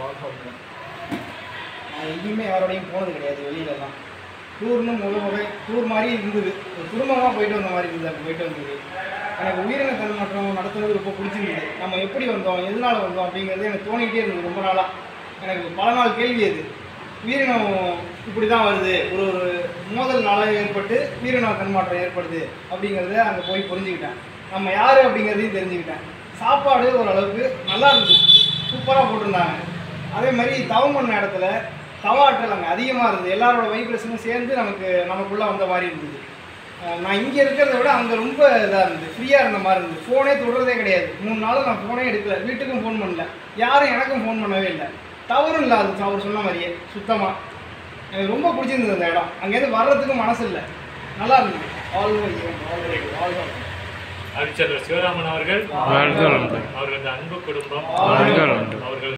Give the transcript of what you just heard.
வாழ்க்கை நான் எங்கேயுமே யாரோடையும் போனது கிடையாது வெளியிலலாம் டூர்னு முத முறை டூர் மாதிரி இருந்தது ஒரு குடும்பமாக போயிட்டு வந்த மாதிரி இருந்தது அப்போ போயிட்டு வந்தது எனக்கு உயிரின தன்மாற்றம் நடத்துறது ரொம்ப பிடிச்சிருந்தது நம்ம எப்படி வந்தோம் எதனால வந்தோம் அப்படிங்கிறது எனக்கு தோணிக்கிட்டே இருந்தது ரொம்ப நாளாக எனக்கு பல நாள் கேள்வி அது உயிரினம் இப்படி தான் வருது ஒரு ஒரு மோதல்னால ஏற்பட்டு உயிரின தன்மாற்றம் ஏற்படுது அப்படிங்கிறத அங்கே போய் புரிஞ்சுக்கிட்டேன் நம்ம யார் அப்படிங்கிறதையும் தெரிஞ்சுக்கிட்டேன் சாப்பாடு ஓரளவுக்கு நல்லா இருந்துச்சு சூப்பராக போட்டிருந்தாங்க அதே மாதிரி தவம் பண்ண இடத்துல தவாற்றல் அங்கே அதிகமாக இருந்தது எல்லாரோட வைப்ரேஷனும் சேர்ந்து நமக்கு நமக்குள்ளே வந்த மாதிரி இருந்தது அஹ் நான் இங்கே இருக்கிறத விட அங்கே ரொம்ப இதாக இருந்தது ஃப்ரீயாக இருந்த மாதிரி இருந்தது ஃபோனே தொடுறதே கிடையாது மூணு நாள் நான் ஃபோனே எடுக்கல வீட்டுக்கும் ஃபோன் பண்ணல யாரும் எனக்கும் ஃபோன் பண்ணவே இல்லை தவறும் இல்லை அது அவர் சொன்ன மாதிரியே சுத்தமாக எனக்கு ரொம்ப பிடிச்சிருந்தது அந்த இடம் அங்கேருந்து வர்றதுக்கு மனசு இல்லை நல்லா இருந்தது always always always Harichandra Sivaraman அவர்கள் வாழ்க வளமுடன். அவர்களது அன்பு குடும்பம் வாழ்க வளமுடன்.